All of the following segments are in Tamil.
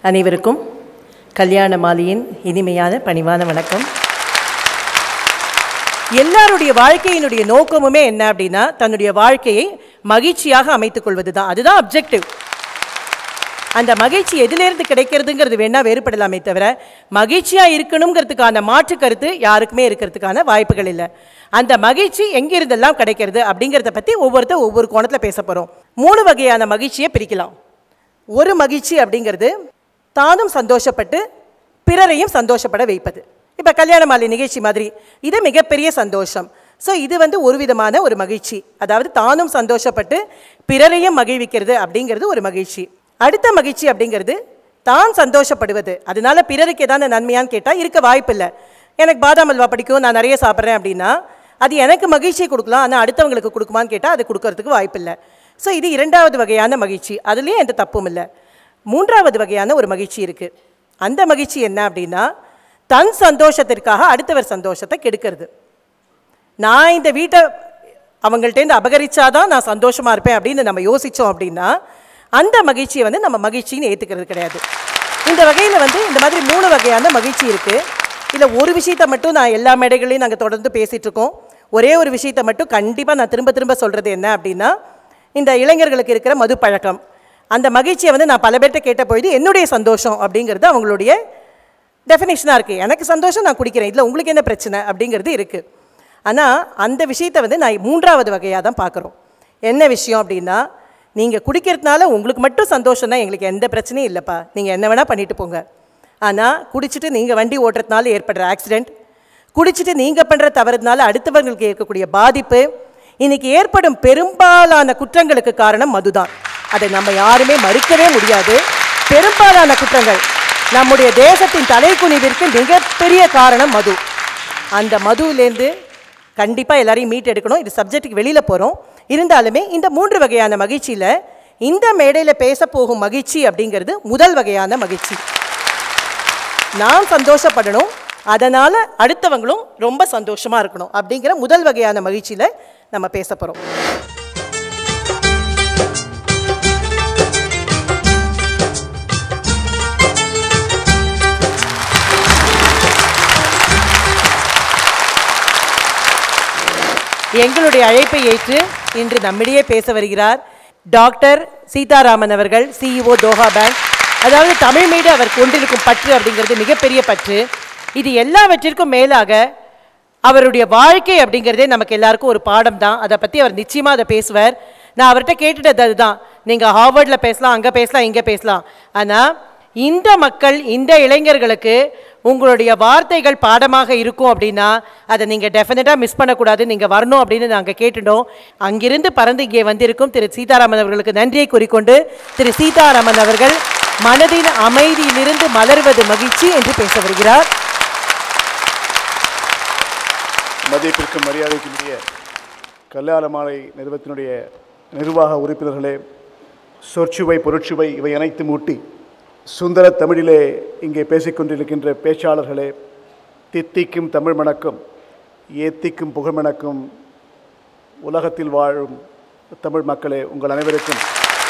அனைவருக்கும் கல்யாண மாலையின் இனிமையான பணிவான வணக்கம் எல்லாருடைய வாழ்க்கையினுடைய நோக்கமுமே என்ன அப்படின்னா தன்னுடைய வாழ்க்கையை மகிழ்ச்சியாக அமைத்துக் கொள்வது தான் அதுதான் அப்ஜெக்டிவ் அந்த மகிழ்ச்சி எதிலிருந்து கிடைக்கிறதுங்கிறது வேணா வேறுபடலாமே தவிர மகிழ்ச்சியா இருக்கணுங்கிறதுக்கான மாற்று கருத்து யாருக்குமே இருக்கிறதுக்கான வாய்ப்புகள் இல்லை அந்த மகிழ்ச்சி எங்கிருந்தெல்லாம் கிடைக்கிறது அப்படிங்கிறத பத்தி ஒவ்வொருத்தர் ஒவ்வொரு கோணத்துல பேச போறோம் மூணு வகையான மகிழ்ச்சியை பிரிக்கலாம் ஒரு மகிழ்ச்சி அப்படிங்கிறது தானும் சந்தோஷப்பட்டு பிறரையும் சந்தோஷப்பட வைப்பது இப்போ கல்யாண மாலை நிகழ்ச்சி மாதிரி இது மிகப்பெரிய சந்தோஷம் ஸோ இது வந்து ஒரு விதமான ஒரு மகிழ்ச்சி அதாவது தானும் சந்தோஷப்பட்டு பிறரையும் மகிழ்விக்கிறது அப்படிங்கிறது ஒரு மகிழ்ச்சி அடுத்த மகிழ்ச்சி அப்படிங்கிறது தான் சந்தோஷப்படுவது அதனால பிறருக்கு ஏதாவது நன்மையான்னு கேட்டால் இருக்க வாய்ப்பில்லை எனக்கு பாதாம் அல்வா பிடிக்கும் நான் நிறைய சாப்பிட்றேன் அப்படின்னா அது எனக்கு மகிழ்ச்சியை கொடுக்கலாம் ஆனால் அடுத்தவங்களுக்கு கொடுக்குமான்னு கேட்டால் அது கொடுக்கறதுக்கு வாய்ப்பில்லை ஸோ இது இரண்டாவது வகையான மகிழ்ச்சி அதுலேயும் எந்த தப்பும் இல்லை மூன்றாவது வகையான ஒரு மகிழ்ச்சி இருக்குது அந்த மகிழ்ச்சி என்ன அப்படின்னா தன் சந்தோஷத்திற்காக அடுத்தவர் சந்தோஷத்தை கெடுக்கிறது நான் இந்த வீட்டை அவங்கள்ட்டேருந்து அபகரிச்சாதான் நான் சந்தோஷமா இருப்பேன் அப்படின்னு நம்ம யோசிச்சோம் அப்படின்னா அந்த மகிழ்ச்சியை வந்து நம்ம மகிழ்ச்சின்னு ஏற்றுக்கிறது கிடையாது இந்த வகையில் வந்து இந்த மாதிரி மூணு வகையான மகிழ்ச்சி இருக்குது இதில் ஒரு விஷயத்தை மட்டும் நான் எல்லா மேடைகளையும் நாங்கள் தொடர்ந்து பேசிகிட்டு இருக்கோம் ஒரே ஒரு விஷயத்தை மட்டும் கண்டிப்பாக நான் திரும்ப திரும்ப சொல்கிறது என்ன அப்படின்னா இந்த இளைஞர்களுக்கு இருக்கிற மது பழக்கம் அந்த மகிழ்ச்சியை வந்து நான் பல பேர்கிட்ட கேட்ட பொழுது என்னுடைய சந்தோஷம் அப்படிங்கிறது அவங்களுடைய டெஃபினேஷனாக இருக்குது எனக்கு சந்தோஷம் நான் குடிக்கிறேன் இதில் உங்களுக்கு என்ன பிரச்சனை அப்படிங்கிறது இருக்குது ஆனால் அந்த விஷயத்தை வந்து நான் மூன்றாவது வகையாக தான் பார்க்குறோம் என்ன விஷயம் அப்படின்னா நீங்கள் குடிக்கிறதுனால உங்களுக்கு மட்டும் சந்தோஷம்னா எங்களுக்கு எந்த பிரச்சனையும் இல்லைப்பா நீங்கள் என்ன வேணால் பண்ணிட்டு போங்க ஆனால் குடிச்சிட்டு நீங்கள் வண்டி ஓட்டுறதுனால ஏற்படுற ஆக்சிடெண்ட் குடிச்சிட்டு நீங்கள் பண்ணுற தவறுனால அடுத்தவங்களுக்கு இருக்கக்கூடிய பாதிப்பு இன்னைக்கு ஏற்படும் பெரும்பாலான குற்றங்களுக்கு காரணம் மதுதான் அதை நம்ம யாருமே மறுக்கவே முடியாது பெரும்பாலான குற்றங்கள் நம்முடைய தேசத்தின் தலைக்குனிவிற்கு மிகப்பெரிய காரணம் மது அந்த மதுவிலேருந்து கண்டிப்பாக எல்லாரையும் மீட் எடுக்கணும் இது சப்ஜெக்ட்டுக்கு வெளியில் போகிறோம் இருந்தாலுமே இந்த மூன்று வகையான மகிழ்ச்சியில் இந்த மேடையில் பேச போகும் மகிழ்ச்சி அப்படிங்கிறது முதல் வகையான மகிழ்ச்சி நான் சந்தோஷப்படணும் அதனால் அடுத்தவங்களும் ரொம்ப சந்தோஷமாக இருக்கணும் அப்படிங்கிற முதல் வகையான மகிழ்ச்சியில் நம்ம பேச போகிறோம் எங்களுடைய அழைப்பை ஏற்று இன்று நம்மிடையே பேச வருகிறார் டாக்டர் சீதாராமன் அவர்கள் சிஇஓ தோஹா பேங்க் அதாவது தமிழ் மீது அவர் கொண்டிருக்கும் பற்று அப்படிங்கிறது மிகப்பெரிய பற்று இது எல்லாவற்றிற்கும் மேலாக அவருடைய வாழ்க்கை அப்படிங்கிறதே நமக்கு எல்லாருக்கும் ஒரு பாடம் தான் அதை பற்றி அவர் நிச்சயமாக அதை பேசுவார் நான் அவர்கிட்ட கேட்டுட்டது அதுதான் நீங்கள் ஹார்வர்டில் பேசலாம் அங்கே பேசலாம் இங்கே பேசலாம் ஆனால் இந்த மக்கள் இந்த இளைஞர்களுக்கு உங்களுடைய வார்த்தைகள் பாடமாக இருக்கும் அப்படின்னா அதை நீங்கள் டெஃபினட்டாக மிஸ் பண்ணக்கூடாது நீங்கள் வரணும் அப்படின்னு நாங்கள் கேட்டுட்டோம் அங்கிருந்து பறந்து இங்கே வந்திருக்கும் திரு சீதாராமன் அவர்களுக்கு நன்றியை கூறிக்கொண்டு திரு சீதாராமன் அவர்கள் மனதின் அமைதியிலிருந்து மலர்வது மகிழ்ச்சி என்று பேச வருகிறார் மதிப்பிற்கும் மரியாதைக்குரிய கல்யாண மாலை நிறுவனத்தினுடைய நிர்வாக உறுப்பினர்களே சொற்சுவை பொருட்சுவை இவை அனைத்தும் ஊட்டி சுந்தர தமிழிலே இங்கே பேசிக்கொண்டிருக்கின்ற பேச்சாளர்களே தித்திக்கும் தமிழ் மணக்கும் ஏத்திக்கும் புகழ் மணக்கும் உலகத்தில் வாழும் தமிழ் மக்களே உங்கள் அனைவருக்கும்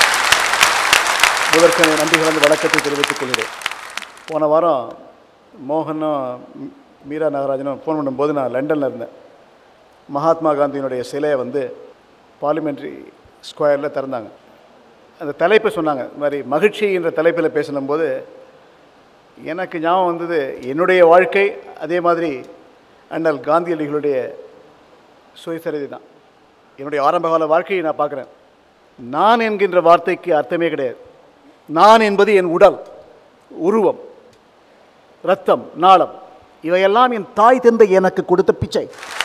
முதற்கன நன்றி கலந்து வணக்கத்தை தெரிவித்துக் கொள்கிறேன் போன வாரம் மோகனும் மீ- மீரா நாகராஜனும் ஃபோன் பண்ணும்போது நான் லண்டனில் இருந்தேன் மகாத்மா காந்தியினுடைய சிலையை வந்து பார்லிமெண்ட்ரி ஸ்கொயரில் திறந்தாங்க அந்த தலைப்பை சொன்னாங்க இந்த மாதிரி மகிழ்ச்சி என்ற தலைப்பில் பேசினும்போது எனக்கு ஞாபகம் வந்தது என்னுடைய வாழ்க்கை அதே மாதிரி அண்ணல் காந்தியடிகளுடைய சுயசரிதை தான் என்னுடைய ஆரம்பகால வாழ்க்கையை நான் பார்க்குறேன் நான் என்கின்ற வார்த்தைக்கு அர்த்தமே கிடையாது நான் என்பது என் உடல் உருவம் ரத்தம் நாளம் இவையெல்லாம் என் தாய் தந்தை எனக்கு கொடுத்த பிச்சை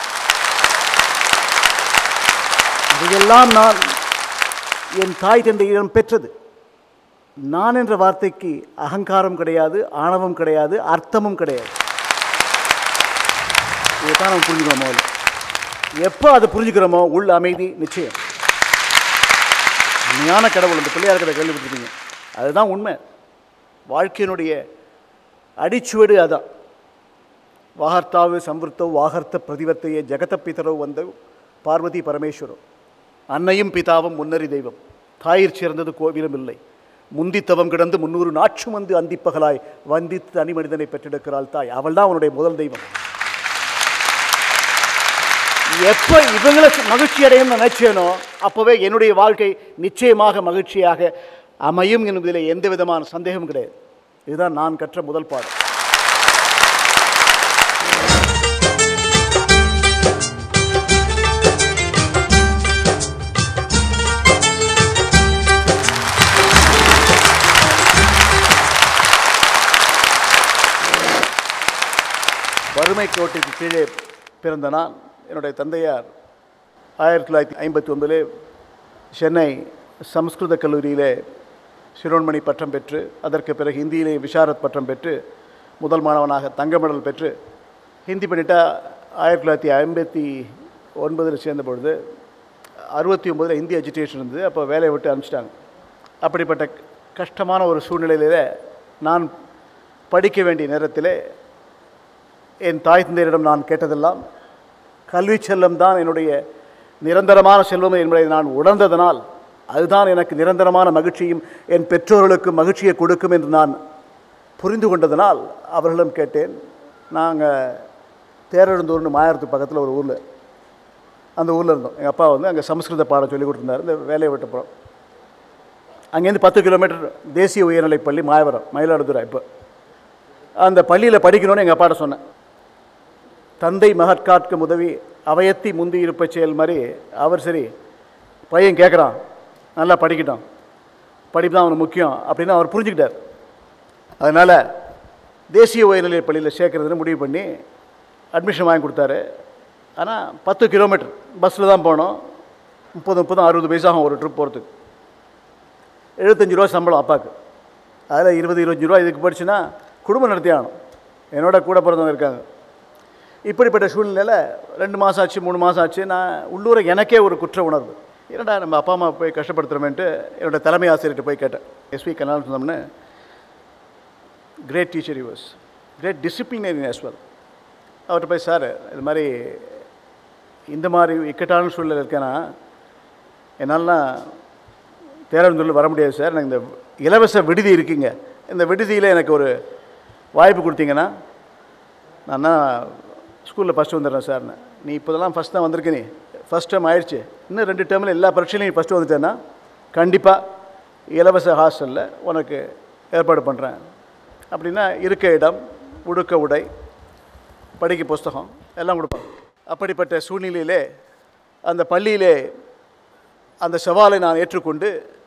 இதையெல்லாம் நான் என் தாய் தந்தையிடம் பெற்றது நான் என்ற வார்த்தைக்கு அகங்காரம் கிடையாது ஆணவம் கிடையாது அர்த்தமும் கிடையாது இதைத்தான் நம்ம புரிஞ்சுக்கணும் முதல்ல எப்போ அதை புரிஞ்சுக்கிறோமோ உள்ள அமைதி நிச்சயம் உண்மையான கடவுள் இந்த பிள்ளையார் கடை கேள்விப்பட்டிருக்கீங்க அதுதான் உண்மை வாழ்க்கையினுடைய அடிச்சுவடு அதான் வாகர்த்தாவு சம்வృத்தோ வாகர்த்த பிரதிவர்த்தையே ஜெகத பிதரோ வந்த பார்வதி பரமேஸ்வரோ அன்னையும் பிதாவும் முன்னறி தெய்வம் தாயிற் சிறந்தது கோவிலும் இல்லை முந்தித்தவம் கிடந்து முன்னூறு நாட்சு வந்து அந்திப்பகலாய் வந்தித்து தனி மனிதனை பெற்றெடுக்கிறாள் தாய் அவள் தான் அவனுடைய முதல் தெய்வம் எப்போ இவங்களை மகிழ்ச்சி அடையும் நினைச்சேனோ அப்போவே என்னுடைய வாழ்க்கை நிச்சயமாக மகிழ்ச்சியாக அமையும் என்பதில் எந்த விதமான சந்தேகமும் கிடையாது இதுதான் நான் கற்ற முதல் பாடம் வறுமை கோட்டுக்கு கீழே பிறந்த நான் என்னுடைய தந்தையார் ஆயிரத்தி தொள்ளாயிரத்தி ஐம்பத்தி ஒன்பதிலே சென்னை சமஸ்கிருத கல்லூரியிலே சிரோன்மணி பட்டம் பெற்று அதற்கு பிறகு ஹிந்தியிலே விசாரத் பட்டம் பெற்று முதல் மாணவனாக தங்க மெடல் பெற்று ஹிந்தி பண்ணிட்டா ஆயிரத்தி தொள்ளாயிரத்தி ஐம்பத்தி ஒன்பதில் சேர்ந்த பொழுது அறுபத்தி ஒம்பதில் ஹிந்தி எஜுகேஷன் இருந்தது அப்போ வேலையை விட்டு அனுப்பிச்சிட்டாங்க அப்படிப்பட்ட கஷ்டமான ஒரு சூழ்நிலையிலே நான் படிக்க வேண்டிய நேரத்திலே என் தாய் தந்தையரிடம் நான் கேட்டதெல்லாம் கல்வி செல்லம் தான் என்னுடைய நிரந்தரமான செல்வம் என்பதை நான் உணர்ந்ததனால் அதுதான் எனக்கு நிரந்தரமான மகிழ்ச்சியும் என் பெற்றோர்களுக்கு மகிழ்ச்சியை கொடுக்கும் என்று நான் புரிந்து கொண்டதனால் அவர்களிடம் கேட்டேன் நாங்கள் தேரெழுந்தூர்னு மாயரத்து பக்கத்தில் ஒரு ஊரில் அந்த ஊரில் இருந்தோம் எங்கள் அப்பா வந்து அங்கே சமஸ்கிருத பாடம் சொல்லி கொடுத்துருந்தார் இந்த வேலையை விட்டப்புறம் அங்கேருந்து பத்து கிலோமீட்டர் தேசிய உயர்நிலைப் பள்ளி மாயவரம் மயிலாடுதுறை இப்போ அந்த பள்ளியில் படிக்கணும்னு எங்கள் அப்பாட்ட சொன்னேன் தந்தை மகற்காட்கும் உதவி அவையத்தி முந்தி இருப்ப செயல் மாதிரி அவர் சரி பையன் கேட்குறான் நல்லா படிக்கட்டும் படிப்பு தான் அவனுக்கு முக்கியம் அப்படின்னு அவர் புரிஞ்சுக்கிட்டார் அதனால் தேசிய உயர்நிலைப் பள்ளியில் சேர்க்கறதுன்னு முடிவு பண்ணி அட்மிஷன் வாங்கி கொடுத்தாரு ஆனால் பத்து கிலோமீட்டர் பஸ்ஸில் தான் போனோம் முப்பது முப்பது அறுபது பைசாகும் ஒரு ட்ரிப் போகிறதுக்கு எழுபத்தஞ்சு ரூபா சம்பளம் அப்பாவுக்கு அதில் இருபது இருபத்தஞ்சி ரூபா இதுக்கு படிச்சுன்னா குடும்பம் நடத்தி ஆகணும் என்னோட கூட பிறந்தவங்க இருக்காங்க இப்படிப்பட்ட சூழ்நிலையில் ரெண்டு மாதம் ஆச்சு மூணு மாதம் ஆச்சு நான் உள்ளூர எனக்கே ஒரு குற்ற உணர்வு என்னடா நம்ம அப்பா அம்மா போய் கஷ்டப்படுத்துகிறோமேன்ட்டு என்னோட தலைமை ஆசிரியர்கிட்ட போய் கேட்டேன் எஸ்வி கண்ணால் சொன்னோம்னு great teacher use great disciplinary as well அவர்கிட்ட போய் சார் இது மாதிரி இந்த மாதிரி இக்கட்டான சூழ்நிலை இருக்கேன்னா என்னாலலாம் தேரந்தூரில் வர முடியாது சார் எனக்கு இந்த இலவச விடுதி இருக்குங்க இந்த விடுதியில் எனக்கு ஒரு வாய்ப்பு கொடுத்தீங்கன்னா நான் ஸ்கூலில் ஃபஸ்ட்டு வந்துடுறேன் சார்னு நீ இப்போதெல்லாம் ஃபஸ்ட் தான் வந்திருக்க நீ ஃபஸ்ட் டைம் ஆயிடுச்சு இன்னும் ரெண்டு டைமில் எல்லா பரீட்சையிலையும் நீ ஃபஸ்ட்டு வந்துட்டேன்னா கண்டிப்பாக இலவச ஹாஸ்டலில் உனக்கு ஏற்பாடு பண்ணுறேன் அப்படின்னா இருக்க இடம் உடுக்க உடை படிக்க புஸ்தகம் எல்லாம் கொடுப்பாங்க அப்படிப்பட்ட சூழ்நிலையிலே அந்த பள்ளியிலே அந்த சவாலை நான் ஏற்றுக்கொண்டு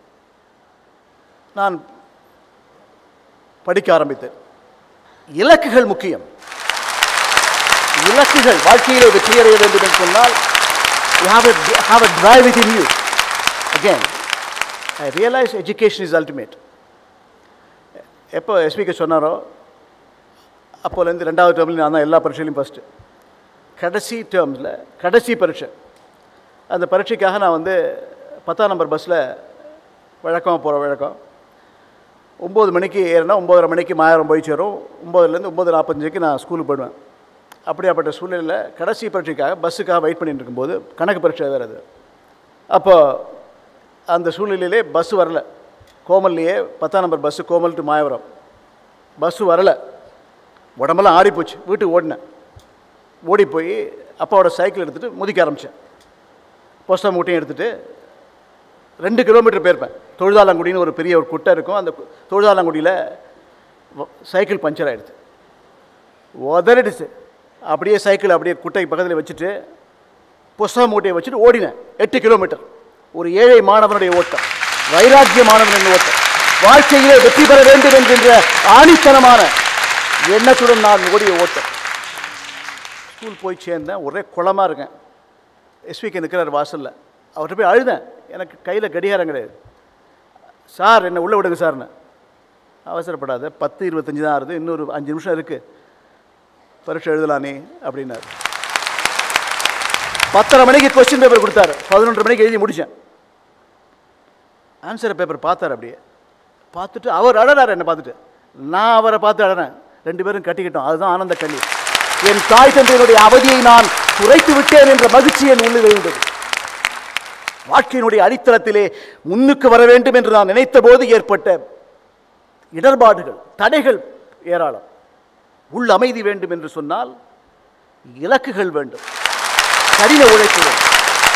நான் படிக்க ஆரம்பித்தேன் இலக்குகள் முக்கியம் இலக்குகள் வாழ்க்கையிலே வெற்றியடைய வேண்டும் என்று சொன்னால் you have have a drive within you again I realise education is ultimate எப்போ எஸ்பிக்கு சொன்னாரோ அப்போலேருந்து ரெண்டாவது டேர்மில் நான் தான் எல்லா பரீட்சையிலையும் ஃபஸ்ட்டு கடைசி டேர்ம்ஸில் கடைசி பரீட்சை அந்த பரீட்சைக்காக நான் வந்து பத்தாம் நம்பர் பஸ்ஸில் வழக்கமாக போகிற வழக்கம் ஒம்பது மணிக்கு ஏறினா ஒம்போதரை மணிக்கு மாயாரம் போய் சேரும் ஒம்போதுலேருந்து ஒம்பது நாற்பத்தஞ்சுக்கு நான் ஸ்கூலுக்கு போயிடுவேன் அப்படியாப்பட்ட சூழ்நிலையில் கடைசி பரீட்சைக்காக பஸ்ஸுக்காக வெயிட் பண்ணிட்டு இருக்கும்போது கணக்கு பரீட்சை வேறு அது அப்போ அந்த சூழ்நிலையிலே பஸ் வரல கோமல்லையே பத்தாம் number bus Komal to Mayavaram bus வரல உடம்பெல்லாம் ஆறி போச்சு வீட்டுக்கு ஓடினேன் ஓடி போய் அப்பாவோட சைக்கிள் எடுத்துகிட்டு முதிக்க ஆரம்பித்தேன் புஸ்தகம் மூட்டையும் எடுத்துகிட்டு ரெண்டு கிலோமீட்டர் போயிருப்பேன் தொழுதாலங்குடின்னு ஒரு பெரிய ஒரு குட்டை இருக்கும் அந்த கு- தொழுதாலங்குடியில் வ- சைக்கிள் பஞ்சர் ஆகிடுது உதறிடுச்சு அப்படியே சைக்கிள் அப்படியே குட்டைக்கு பக்கத்தில் வச்சுட்டு புஸ்தக மூட்டையை வச்சுட்டு ஓடினேன் எட்டு கிலோமீட்டர் ஒரு ஏழை மாணவனுடைய ஓட்டம் வைராக்கிய மாணவனின் ஓட்டம் வாழ்க்கையிலே வெற்றி பெற வேண்டும் என்கின்ற ஆணித்தனமான எண்ணத்துடன் நான் ஓடிய ஓட்டம் ஸ்கூல் போய் சேர்ந்தேன் ஒரே குளமாக இருக்கேன் எஸ்விக்கு நிற்கிறார் வாசலில் அவர்கிட்ட போய் அழுதேன் எனக்கு கையில் கடிகாரம் கிடையாது சார் என்னை உள்ளே விடுங்க சார்னு அவசரப்படாத பத்து இருபத்தஞ்சி தான் ஆகுது இன்னொரு அஞ்சு நிமிஷம் இருக்குது பரீட்சை எழுதலாம் நீ அப்படின்னாரு பத்தரை மணிக்கு கொஸ்டின் பேப்பர் கொடுத்தாரு பதினொன்றரை மணிக்கு எழுதி முடித்தேன் ஆன்சர் பேப்பர் பார்த்தார் அப்படியே பார்த்துட்டு அவர் அழறாரு என்னை பார்த்துட்டு நான் அவரை பார்த்து அழறேன் ரெண்டு பேரும் கட்டிக்கிட்டோம் அதுதான் ஆனந்த கண்ணீர் என் தாய் தந்தையினுடைய அவதியை நான் குறைத்து விட்டேன் என்ற மகிழ்ச்சி என் உள்ளில் இருந்தது வாழ்க்கையினுடைய அடித்தளத்திலே முன்னுக்கு வர வேண்டும் என்று நான் நினைத்த போது ஏற்பட்ட இடர்பாடுகள் தடைகள் ஏராளம் உள் அமைதி வேண்டும் என்று சொன்னால் இலக்குகள் வேண்டும் கடின உழைப்பு வேண்டும்